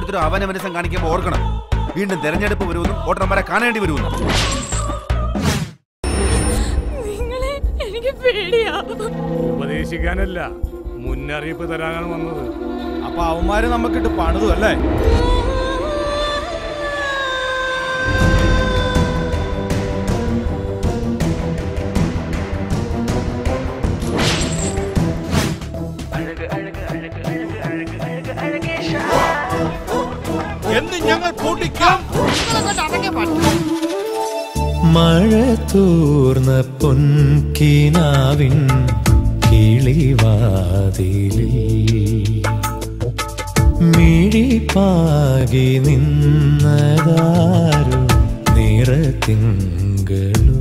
ഓരോരുത്തരും അവനവനസം കാണിക്കുമ്പോൾ ഓർക്കണം വീണ്ടും തെരഞ്ഞെടുപ്പ് വരുമെന്നും വോട്ടർമാരെ കാണേണ്ടി വരുമെന്നും നിങ്ങളെ എനിക്ക് പേടിയാ ഉപദേശിക്കാനല്ല മുന്നറിയിപ്പ് തരാനാണ് വന്നത് അപ്പൊ അവന്മാര് നമുക്കിട്ട് പണിതു അല്ലേ എന്ന് ഞങ്ങൾ പൂട്ടിക്കാം മഴ തൂർന്ന പൊൻകിനാവിൻ കിളിവാതിലിൽ മിഴിപ്പാകി നിന്നതാരു നിറത്തിങ്കളൂ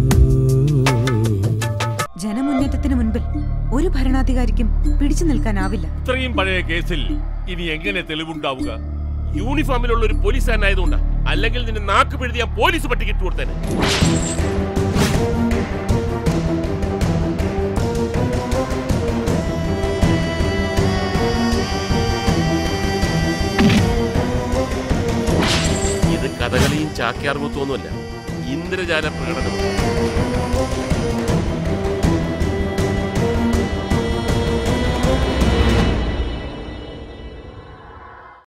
ജനമുന്നേറ്റത്തിന് മുൻപിൽ ഒരു ഭരണാധികാരിക്കും പിടിച്ചു നിൽക്കാനാവില്ല ഇത്രയും പഴയ കേസിൽ ഇനി എങ്ങനെ തെളിവുണ്ടാവുക യൂണിഫോമിലുള്ള ഒരു പോലീസുകാരനായതുകൊണ്ടാ അല്ലെങ്കിൽ നിന്നെ നാക്ക് പിഴുതി ഞാൻ പോലീസ് പട്ടിക്ക് ഇട്ട് കൊടുത്തേനെ ഇത് കഥകളിയും ചാക്യാർകൂത്തൊന്നുമല്ല ഇന്ദ്രജാല പ്രകടനവും